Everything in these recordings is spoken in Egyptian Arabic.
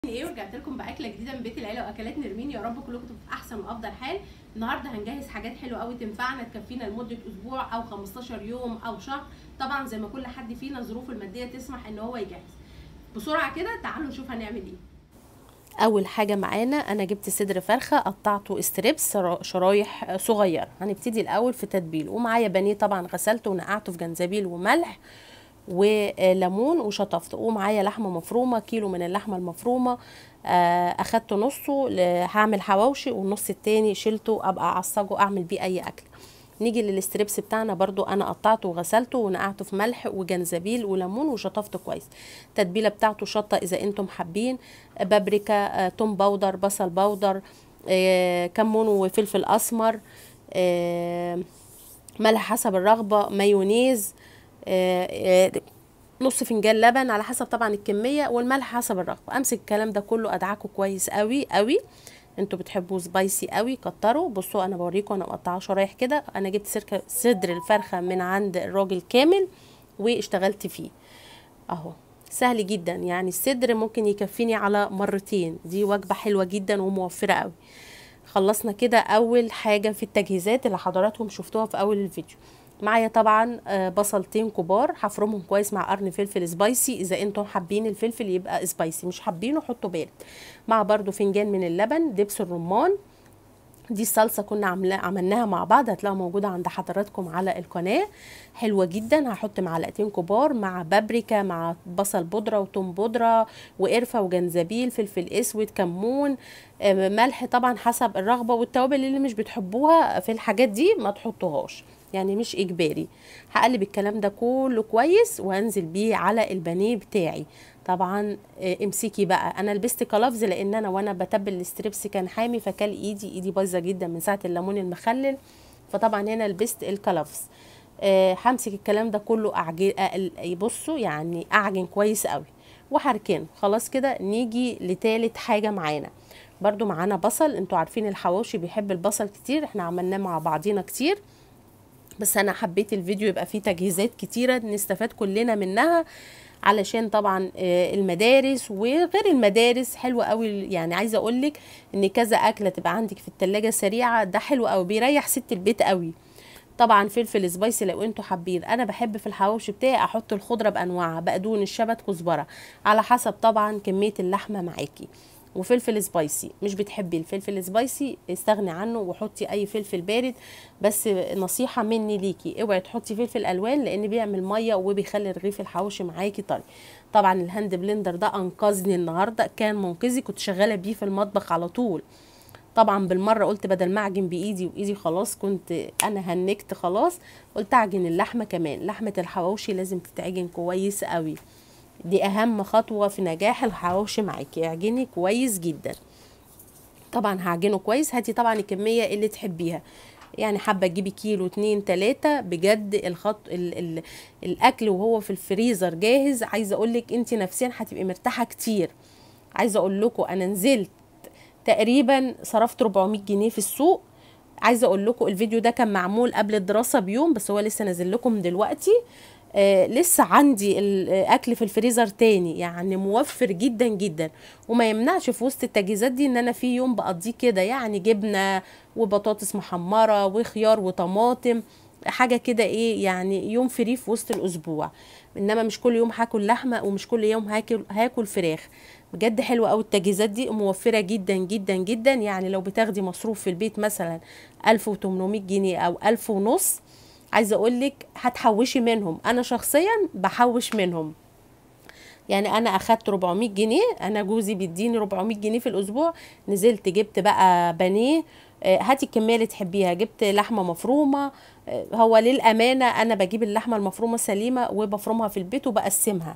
ايه ورجعت لكم باكله جديده من بيت العيله واكلات نرمين يا رب كلكم تبقوا في احسن وافضل حال النهارده هنجهز حاجات حلوه قوي تنفعنا تكفينا لمده اسبوع او 15 يوم او شهر طبعا زي ما كل حد فينا ظروفه الماديه تسمح ان هو يجهز بسرعه كده تعالوا نشوف هنعمل ايه اول حاجه معانا انا جبت صدر فرخه قطعته ستريبس شرايح صغيره هنبتدي الاول في تتبيل ومعايا بانيه طبعا غسلته ونقعته في جنزبيل وملح وليمون وشطفته ومعايا لحمه مفرومه كيلو من اللحمه المفرومه اخدت نصه هعمل حواوشي والنص التاني شلته ابقى اعصجه اعمل بيه اي اكل نيجي للستريبس بتاعنا برضو انا قطعته وغسلته ونقعته في ملح وجنزبيل وليمون وشطفته كويس التتبيله بتاعته شطه اذا انتم حابين بابريكا توم باودر بصل باودر كمون وفلفل اسمر ملح حسب الرغبه مايونيز نص فنجان لبن على حسب طبعا الكميه والملح حسب الرغبه امسك الكلام ده كله ادعكه كويس قوي قوي انتوا بتحبوا سبايسي قوي كتروا بصوا انا بوريكم انا مقطعه شرايح كده انا جبت سركه صدر الفرخه من عند الراجل كامل واشتغلت فيه اهو سهل جدا يعني الصدر ممكن يكفيني على مرتين دي وجبه حلوه جدا وموفره قوي خلصنا كده اول حاجه في التجهيزات اللي حضراتكم شفتوها في اول الفيديو معايا طبعا بصلتين كبار هفرمهم كويس مع قرن فلفل سبايسي اذا انتم حابين الفلفل يبقى سبايسي مش حابينه حطوا بارد مع برضو فنجان من اللبن دبس الرمان دي الصلصة كنا عملناها مع بعض هتلاقوها موجودة عند حضراتكم على القناة حلوة جدا هحط معلقتين كبار مع بابريكا مع بصل بودرة وتوم بودرة وقرفة وجنزبيل فلفل اسود كمون ملح طبعا حسب الرغبة والتوابل اللي مش بتحبوها في الحاجات دي ما تحطوهاش يعني مش اجباري هقلب الكلام ده كله كويس وانزل بيه على البانيه بتاعي طبعا امسكي بقى انا لبست كلافز لان انا وانا بتبل الستريبس كان حامي فكل ايدي ايدي بايظه جدا من ساعه الليمون المخلل فطبعا هنا لبست الكلافز أه همسك الكلام ده كله اعجن بصوا يعني اعجن كويس قوي وهركنه خلاص كده نيجي لتالت حاجه معانا برضو معانا بصل انتوا عارفين الحواوشي بيحب البصل كتير احنا عملناه مع بعضينا كتير بس انا حبيت الفيديو يبقى فيه تجهيزات كتيره نستفاد كلنا منها علشان طبعا المدارس وغير المدارس حلوه قوي يعني عايزه اقول لك ان كذا اكله تبقى عندك في التلاجة سريعه ده حلو قوي بيريح ست البيت قوي طبعا فلفل سبايسي لو انتوا حابين انا بحب في الحواوشي بتاعي احط الخضره بانواعها بقدونس شبت كزبره على حسب طبعا كميه اللحمه معاكي وفلفل سبايسي مش بتحبي الفلفل سبايسي استغني عنه وحطي اي فلفل بارد بس نصيحه مني ليكي اوعي تحطي فلفل الوان لان بيعمل ميه وبيخلي رغيف الحواوشي معاكي طري طبعا الهاند بلندر ده انقذني النهارده كان منقذي كنت شغاله بيه في المطبخ على طول طبعا بالمره قلت بدل ما اعجن بايدي وايدي خلاص كنت انا هنكت خلاص قلت اعجن اللحمه كمان لحمه الحواوشي لازم تتعجن كويس قوي دي اهم خطوه في نجاح الحواوشي معاكي اعجني كويس جدا طبعا هعجنه كويس هاتي طبعا الكميه اللي تحبيها يعني حابه تجيبي كيلو اتنين تلاته بجد الخط ال ال الاكل وهو في الفريزر جاهز عايزه اقولك انت نفسيا هتبقي مرتاحه كتير عايزه اقول لكم انا نزلت تقريبا صرفت 400 جنيه في السوق عايزه اقول لكم الفيديو ده كان معمول قبل الدراسه بيوم بس هو لسه نازل لكم دلوقتي آه لسه عندي الاكل في الفريزر تاني يعني موفر جدا جدا وما يمنعش في وسط التجهيزات دي ان انا في يوم بقضيه كده يعني جبنه وبطاطس محمره وخيار وطماطم حاجه كده ايه يعني يوم فري في وسط الاسبوع انما مش كل يوم هاكل لحمه ومش كل يوم هاكل هاكل فراخ بجد حلوه قوي التجهيزات دي موفره جدا جدا جدا يعني لو بتاخدي مصروف في البيت مثلا 1800 جنيه او 1000 ونص عايزه اقول لك هتحوشي منهم انا شخصيا بحوش منهم يعني انا اخدت 400 جنيه انا جوزي بيديني 400 جنيه في الاسبوع نزلت جبت بقى بانيه هاتي الكميه اللي تحبيها جبت لحمه مفرومه هو للامانه انا بجيب اللحمه المفرومه سليمه وبفرمها في البيت وبقسمها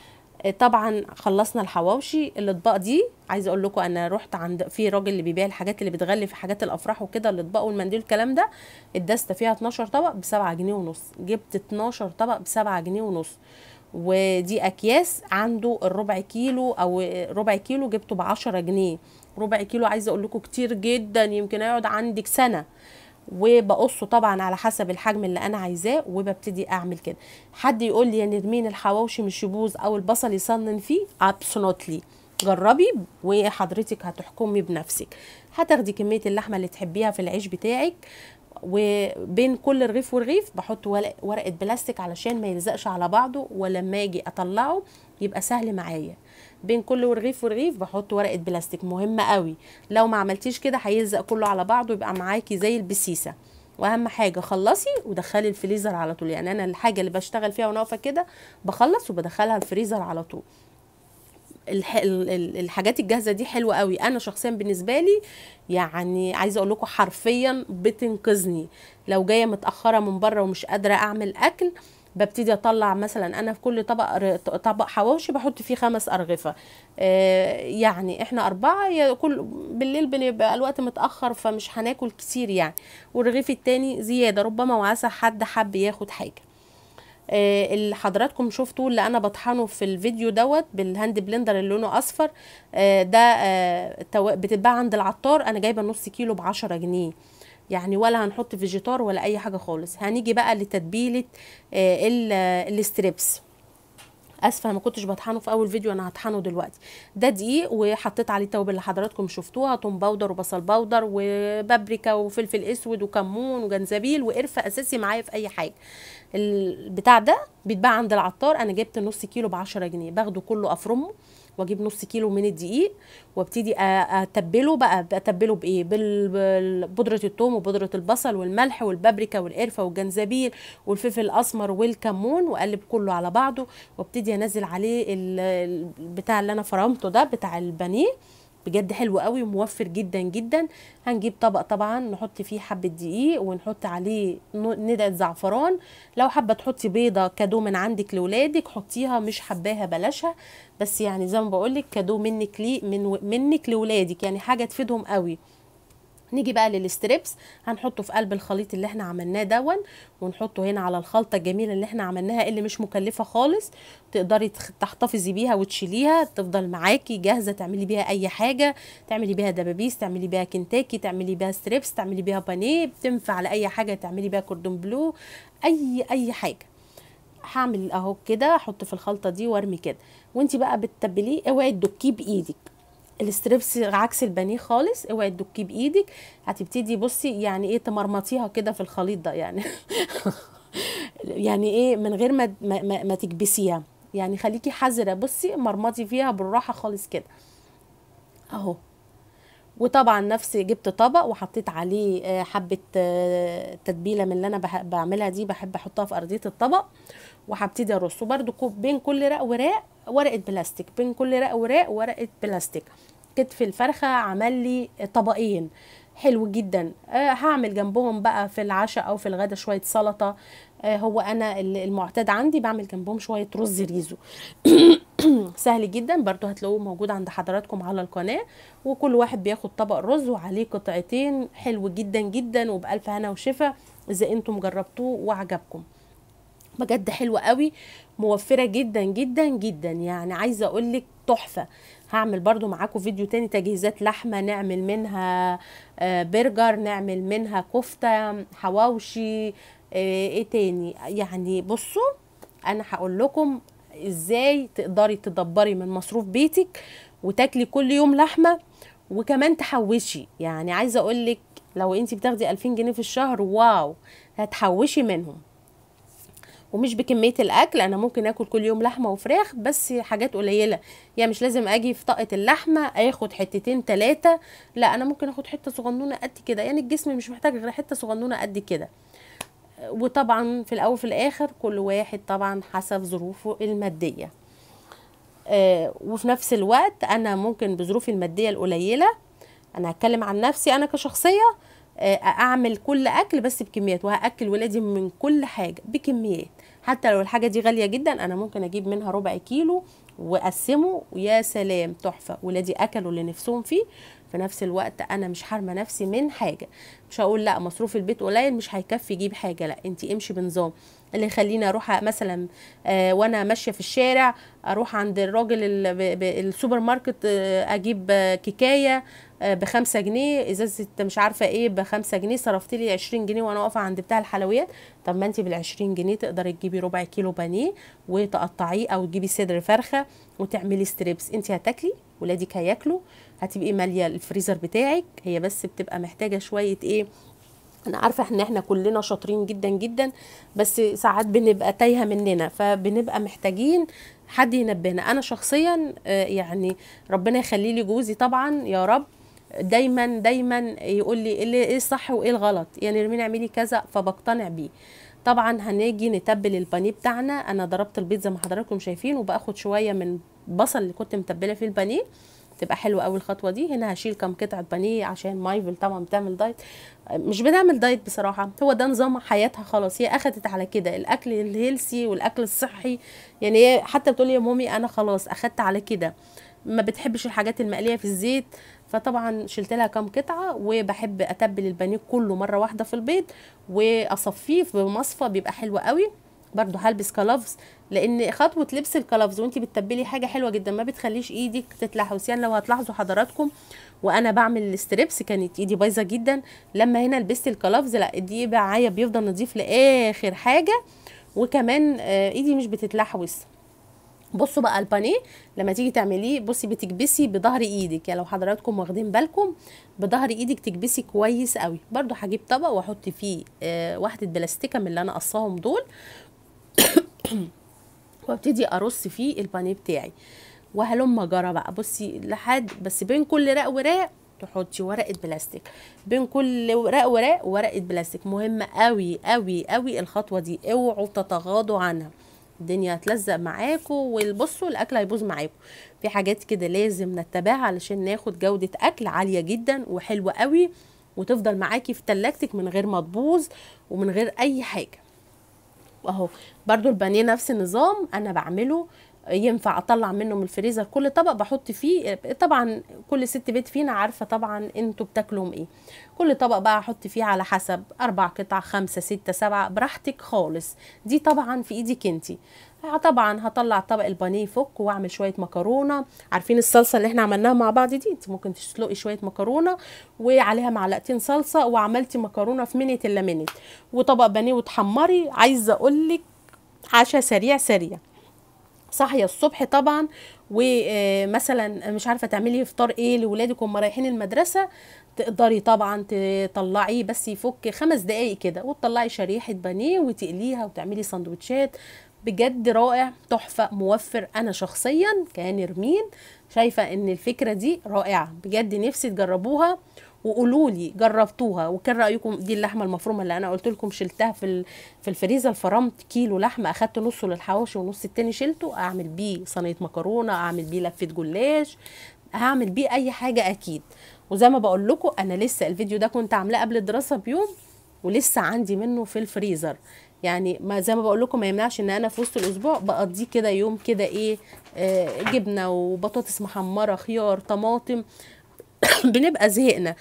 طبعا خلصنا الحواوشي الاطباق دي عايزه اقول لكم انا رحت عند في راجل اللي بيبيع الحاجات اللي بتغلي في حاجات الافراح وكده الاطباق والمنديل الكلام ده الدسته فيها 12 طبق ب 7 جنيه ونص جبت 12 طبق ب 7 جنيه ونص ودي اكياس عنده الربع كيلو او ربع كيلو جبته ب 10 جنيه ربع كيلو عايزه اقول لكم كتير جدا يمكن يقعد عندك سنه وبقصه طبعا على حسب الحجم اللي انا عايزاه وببتدي اعمل كده حد يقول لي يا نرمين الحواوشي مش يبوظ او البصل يصنن فيه ابسولوتلي جربي وحضرتك هتحكمي بنفسك هتاخدي كميه اللحمه اللي تحبيها في العيش بتاعك وبين كل رغيف ورغيف بحط ورق- ورقه بلاستيك علشان ما يلزقش على بعضه ولما اجي اطلعه يبقى سهل معايا بين كل رغيف ورغيف بحط ورقه بلاستيك مهمه قوي لو ما عملتيش كده هيلزق كله على بعضه يبقى معاكي زي البسيسه واهم حاجه خلصي ودخلي الفريزر على طول يعني انا الحاجه اللي بشتغل فيها وانا واقفه كده بخلص وبدخلها الفريزر على طول الح... ال- ال- الحاجات الجاهزه دي حلوه قوي انا شخصيا بالنسبه لي يعني عايزه اقول لكم حرفيا بتنقذني لو جايه متاخره من بره ومش قادره اعمل اكل ببتدي اطلع مثلا انا في كل طبق ر- طبق حواوشي بحط فيه خمس ارغفه آه يعني احنا اربعه يا كل بالليل بنبقى الوقت متاخر فمش هناكل كتير يعني والرغيف التاني زياده ربما وعسى حد حب ياخد حاجه آه، اللي حضراتكم شفتوه اللي انا بطحنه في الفيديو دوت بالهاند بلندر اللي لونه اصفر آه، ده آه، تو- بتتباع عند العطار انا جايبه نص كيلو بعشرة جنيه يعني ولا هنحط فيجيتار ولا اي حاجه خالص هنيجي بقى لتتبيله آه، ال- آه، الستريبس اسفه ما كنتش بطحنه في اول فيديو انا هطحنه دلوقتي ده دقيق وحطيت عليه التوابل اللي حضراتكم شفتوها توم باودر وبصل باودر وبابريكا وفلفل اسود وكمون وجنزبيل وقرفه اساسي معايا في اي حاجه البتاع ده بيتباع عند العطار انا جبت نص كيلو ب 10 جنيه باخده كله افرمه واجيب نص كيلو من الدقيق وابتدي أ- اتبله بقى اتبله بايه بال- بال- بودره الثوم وبودره البصل والملح والبابريكا والقرفه والجنزبيل والفلفل الاسمر والكمون واقلب كله على بعضه وابتدي انزل عليه ال- البتاع اللي انا فرمته ده بتاع البانيه بجد حلو قوي وموفر جدا جدا هنجيب طبق طبعا نحط فيه حبه دقيق ونحط عليه ن- ندعه زعفران لو حابه تحطي بيضه كادو من عندك لولادك حطيها مش حباها بلاشها بس يعني زي ما بقولك كادو منك لي من منك لولادك يعني حاجه تفيدهم قوي نيجي بقى للستريبس هنحطه في قلب الخليط اللي احنا عملناه دون ونحطه هنا على الخلطه الجميله اللي احنا عملناها اللي مش مكلفه خالص تقدري تخ- تحتفظي بيها وتشيليها تفضل معاكي جاهزه تعملي بيها اي حاجه تعملي بيها دبابيس تعملي بيها كنتاكي تعملي بيها ستريبس تعملي بيها بانيه بتنفع لاي حاجه تعملي بيها كوردون بلو اي اي حاجه هعمل اهو كده احط في الخلطه دي وارمي كده وانت بقى بتتبليه اوعي تدكيه بايدك الستريبس عكس البانيه خالص اوعي تدكيه بايدك هتبتدي بصي يعني ايه تمرمطيها كده في الخليط ده يعني يعني ايه من غير ما ما, ما, ما تكبسيها يعني خليكي حذره بصي مرمطي فيها بالراحه خالص كده اهو وطبعا نفس جبت طبق وحطيت عليه آه، حبه آه، تتبيله من اللي انا بح- بعملها دي بحب احطها في ارضيه الطبق وهبتدي ارص وبرده بين كل رق وراق ورقه بلاستيك بين كل رق وراق ورقه بلاستيك كتف الفرخه عمل لي طبقين حلو جدا آه هعمل جنبهم بقى في العشاء او في الغدا شويه سلطه آه هو انا ال- المعتاد عندي بعمل جنبهم شويه رز ريزو سهل جدا برضو هتلاقوه موجود عند حضراتكم على القناة وكل واحد بياخد طبق رز وعليه قطعتين حلو جدا جدا وبألف هنا وشفا إذا انتم جربتوه وعجبكم بجد حلوة قوي موفرة جدا جدا جدا يعني عايزة اقولك تحفة هعمل برضو معاكم فيديو تاني تجهيزات لحمة نعمل منها آه، برجر نعمل منها كفتة حواوشي آه، ايه تاني يعني بصوا انا هقول لكم ازاي تقدري تدبري من مصروف بيتك وتاكلي كل يوم لحمه وكمان تحوشي يعني عايزه اقول لك لو انت بتاخدي 2000 جنيه في الشهر واو هتحوشي منهم ومش بكميه الاكل انا ممكن اكل كل يوم لحمه وفراخ بس حاجات قليله يعني مش لازم اجي في طاقه اللحمه اخد حتتين ثلاثه لا انا ممكن اخد حته صغنونه قد كده يعني الجسم مش محتاج غير حته صغنونه قد كده وطبعا في الاول وفي الاخر كل واحد طبعا حسب ظروفه الماديه آه، وفي نفس الوقت انا ممكن بظروفي الماديه القليله انا هتكلم عن نفسي انا كشخصيه آه، اعمل كل اكل بس بكميات وهاكل ولادي من كل حاجه بكميات حتى لو الحاجه دي غاليه جدا انا ممكن اجيب منها ربع كيلو واقسمه ويا سلام تحفه ولادي اكلوا اللي نفسهم فيه في نفس الوقت انا مش حارمه نفسي من حاجه مش هقول لا مصروف البيت قليل مش هيكفي يجيب حاجه لا انت امشي بنظام اللي يخليني اروح مثلا آه وانا ماشيه في الشارع اروح عند الراجل ال- ب- ب- السوبر ماركت آه اجيب آه، كيكايه آه، بخمسة جنيه ازازه مش عارفه ايه بخمسة جنيه صرفت لي عشرين جنيه وانا واقفه عند بتاع الحلويات طب ما انت بالعشرين جنيه تقدري تجيبي ربع كيلو بانيه وتقطعيه او تجيبي صدر فرخه وتعملي ستريبس انت هتاكلي ولادك هياكلوا هتبقي ماليه الفريزر بتاعك هي بس بتبقى محتاجه شويه ايه انا عارفه ان احنا كلنا شاطرين جدا جدا بس ساعات بنبقى تايهه مننا فبنبقى محتاجين حد ينبهنا انا شخصيا آه، يعني ربنا يخلي لي جوزي طبعا يا رب دايما دايما يقول لي ايه اللي- إيه الصح وايه الغلط يعني نرمين اعملي كذا فبقتنع بيه طبعا هنيجي نتبل البانيه بتاعنا انا ضربت البيض زي ما حضراتكم شايفين وباخد شويه من البصل اللي كنت متبله فيه البانيه تبقى حلوه قوي الخطوه دي هنا هشيل كام قطعه بانيه عشان مايفل طبعا بتعمل دايت مش بتعمل دايت بصراحه هو ده نظام حياتها خلاص هي اخدت على كده الاكل الهيلسي والاكل الصحي يعني هي حتى بتقول لي يا مامي انا خلاص اخدت على كده ما بتحبش الحاجات المقليه في الزيت فطبعا شلت لها كام قطعه وبحب اتبل البانيه كله مره واحده في البيض واصفيه في مصفى بيبقى حلو قوي برضو هلبس كلافز لان خطوه لبس الكلافز وانت بتتبلي حاجه حلوه جدا ما بتخليش ايدك تتلحوس يعني لو هتلاحظوا حضراتكم وانا بعمل الستريبس كانت ايدي بايظه جدا لما هنا لبست الكلافز لا ايدي معايا بيفضل نضيف لاخر حاجه وكمان آه، ايدي مش بتتلحوس بصوا بقى البانيه لما تيجي تعمليه بصي بتكبسي بظهر ايدك يعني لو حضراتكم واخدين بالكم بظهر ايدك تكبسي كويس قوي برضو هجيب طبق واحط فيه آه واحده بلاستيكه من اللي انا قصاهم دول وابتدي ارص فيه البانيه بتاعي وهلم جرى بقى بصي لحد بس بين كل رق ورق تحطي ورقه بلاستيك بين كل رق ورق ورقه بلاستيك مهمه قوي قوي قوي الخطوه دي اوعوا تتغاضوا عنها الدنيا هتلزق معاكم والبصوا الاكل هيبوظ معاكم في حاجات كده لازم نتبعها علشان ناخد جوده اكل عاليه جدا وحلوه قوي وتفضل معاكي في تلاجتك من غير ما تبوظ ومن غير اي حاجه اهو برضو البانيه نفس النظام انا بعمله ينفع اطلع منه من الفريزر كل طبق بحط فيه طبعا كل ست بيت فينا عارفه طبعا انتوا بتاكلوا ايه كل طبق بقى احط فيه على حسب اربع قطع خمسة ستة سبعة براحتك خالص دي طبعا في ايدك انتي طبعا هطلع طبق البانيه فوق واعمل شويه مكرونه عارفين الصلصه اللي احنا عملناها مع بعض دي انت ممكن تسلقي شويه مكرونه وعليها معلقتين صلصه وعملتي مكرونه في منت الا منت وطبق بانيه وتحمري عايزه اقول لك عشاء سريع سريع صاحيه الصبح طبعا ومثلا مش عارفه تعملي فطار ايه لاولادك وهم رايحين المدرسه تقدري طبعا تطلعيه بس يفك خمس دقايق كده وتطلعي شريحه بانيه وتقليها وتعملي سندوتشات بجد رائع تحفه موفر انا شخصيا كنرمين شايفه ان الفكره دي رائعه بجد نفسي تجربوها وقولوا لي جربتوها وكان رايكم دي اللحمه المفرومه اللي انا قلت لكم شلتها في في الفريزر فرمت كيلو لحمه اخدت نصه للحواوشي ونص التاني شلته اعمل بيه صينيه مكرونه اعمل بيه لفه جلاش هعمل بيه اي حاجه اكيد وزي ما بقول لكم انا لسه الفيديو ده كنت عاملاه قبل الدراسه بيوم ولسه عندي منه في الفريزر يعني ما زي ما بقول لكم ما يمنعش ان انا في وسط الاسبوع بقضيه كده يوم كده ايه آه جبنه وبطاطس محمره خيار طماطم بنبقى زهقنا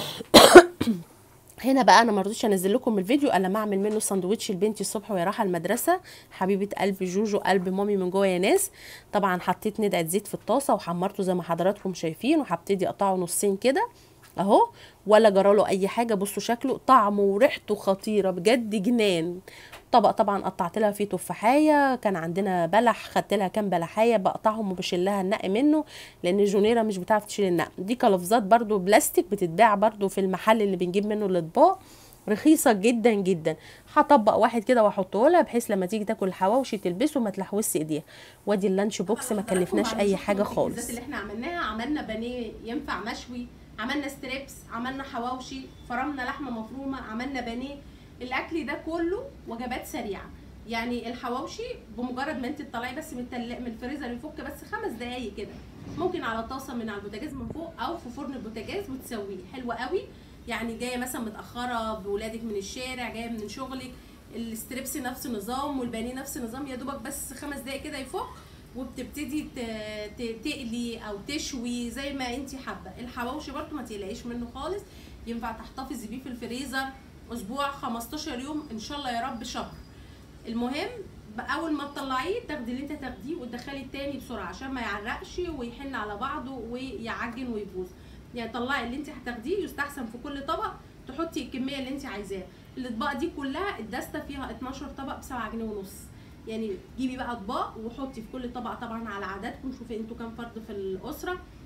هنا بقى انا ما رضيتش انزل لكم الفيديو الا ما اعمل منه ساندوتش لبنتي الصبح وهي رايحه المدرسه حبيبه قلب جوجو قلب مامي من جوه يا ناس طبعا حطيت ندعه زيت في الطاسه وحمرته زي ما حضراتكم شايفين وهبتدي اقطعه نصين كده اهو ولا جراله اي حاجه بصوا شكله طعمه وريحته خطيره بجد جنان طبق طبعا قطعت لها فيه تفاحيه كان عندنا بلح خدت لها كام بلحايه بقطعهم وبشيلها النق منه لان الجونيره مش بتعرف تشيل النق دي قلفزات برضو بلاستيك بتتباع برضو في المحل اللي بنجيب منه الاطباق رخيصة جدا جدا هطبق واحد كده واحطه لها بحيث لما تيجي تاكل الحواوشي تلبسه ما تلحوسش ايديها وادي اللانش بوكس ما كلفناش اي حاجه خالص اللي احنا عملناها عملنا بانيه ينفع مشوي عملنا ستريبس عملنا حواوشي فرمنا لحمه مفرومه عملنا بانيه الاكل ده كله وجبات سريعه يعني الحواوشي بمجرد ما انت تطلعي بس من التل... من الفريزر يفك بس خمس دقايق كده ممكن على طاسه من على البوتاجاز من فوق او في فرن البوتاجاز وتسويه حلو قوي يعني جايه مثلا متاخره بولادك من الشارع جايه من شغلك الستريبس نفس النظام والبانيه نفس النظام يا دوبك بس خمس دقايق كده يفك وبتبتدي تقلي او تشوي زي ما انت حابه الحواوشي برده ما تقلقيش منه خالص ينفع تحتفظي بيه في الفريزر اسبوع 15 يوم ان شاء الله يا رب شهر المهم اول ما تطلعيه تاخدي اللي انت تاخديه وتدخلي التاني بسرعه عشان ما يعرقش ويحن على بعضه ويعجن ويبوظ يعني طلعي اللي انت هتاخديه يستحسن في كل طبق تحطي الكميه اللي انت عايزاها الاطباق دي كلها الدسته فيها 12 طبق ب 7 جنيه ونص يعني جيبي بقى اطباق وحطي في كل طبق طبعا على عددكم شوفي انتوا كام فرد في الاسره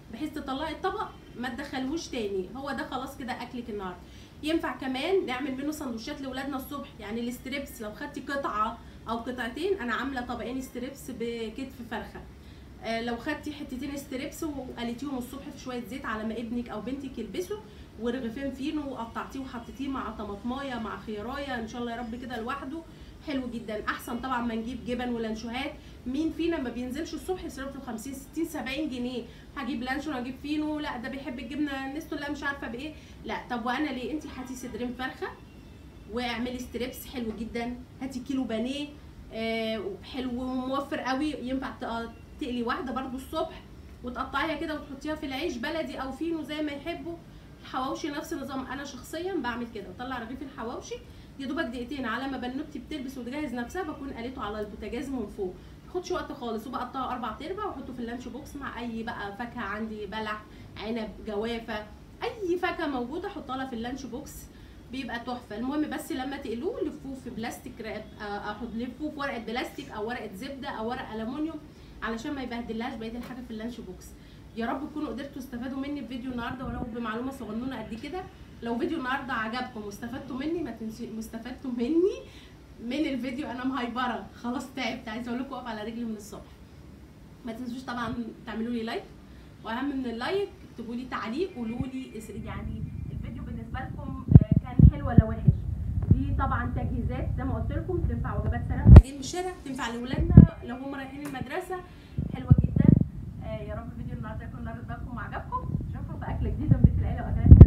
بحيث تطلعي الطبق ما تدخلهوش تاني هو ده خلاص كده اكلك النهارده ينفع كمان نعمل منه سندوتشات لاولادنا الصبح يعني الستريبس لو خدتي قطعه او قطعتين انا عامله طبقين ستريبس بكتف فرخه آه، لو خدتي حتتين ستريبس وقليتيهم الصبح في شويه زيت على ما ابنك او بنتك يلبسوا ورغيفين فينو وقطعتيه وحطيتيه مع طماطمايه مع خيارايه ان شاء الله يا رب كده لوحده حلو جدا احسن طبعا ما نجيب جبن ولانشوهات مين فينا ما بينزلش الصبح يصرف له 50 60 70 جنيه هجيب لانشون هجيب فينو لا ده بيحب الجبنه نستو لا مش عارفه بايه لا طب وانا ليه انت هاتي صدرين فرخه واعملي ستريبس حلو جدا هاتي كيلو بانيه آه حلو وموفر قوي ينفع تق- تقلي واحده برضو الصبح وتقطعيها كده وتحطيها في العيش بلدي او فينو زي ما يحبوا الحواوشي نفس النظام انا شخصيا بعمل كده بطلع رغيف الحواوشي يا دوبك دقيقتين على ما بنوتي بتلبس وتجهز نفسها بكون قليته على البوتاجاز من فوق مياخدش وقت خالص وبقطعه اربع ارباع واحطه في اللانش بوكس مع اي بقى فاكهه عندي بلح عنب جوافه اي فاكهه موجوده احطها لها في اللانش بوكس بيبقى تحفه المهم بس لما تقلوه لفوه في بلاستيك راب آه، احط لفوه في ورقه بلاستيك او ورقه زبده او ورق الومنيوم علشان ما يبهدلهاش بقيه الحاجه في اللانش بوكس يا رب تكونوا قدرتوا تستفادوا مني في فيديو النهارده ولو بمعلومه صغنونه قد كده لو فيديو النهارده عجبكم واستفدتوا مني ما تنسوا واستفدتوا مني من الفيديو انا مهيبره خلاص تعبت عايزه اقول لكم اقف على رجلي من الصبح ما تنسوش طبعا تعملوا لي لايك واهم من اللايك اكتبوا لي تعليق قولوا لي اس- يعني الفيديو بالنسبه لكم آه، كان حلو ولا وحش دي طبعا تجهيزات زي ما قلت لكم تنفع وجبات سريعه جايين من الشارع تنفع لاولادنا لو هم رايحين المدرسه حلوه جدا آه، يا رب فيديو النهارده يكون نال رضاكم وعجبكم اشوفكم في اكله جديده من بيت العيله واكلات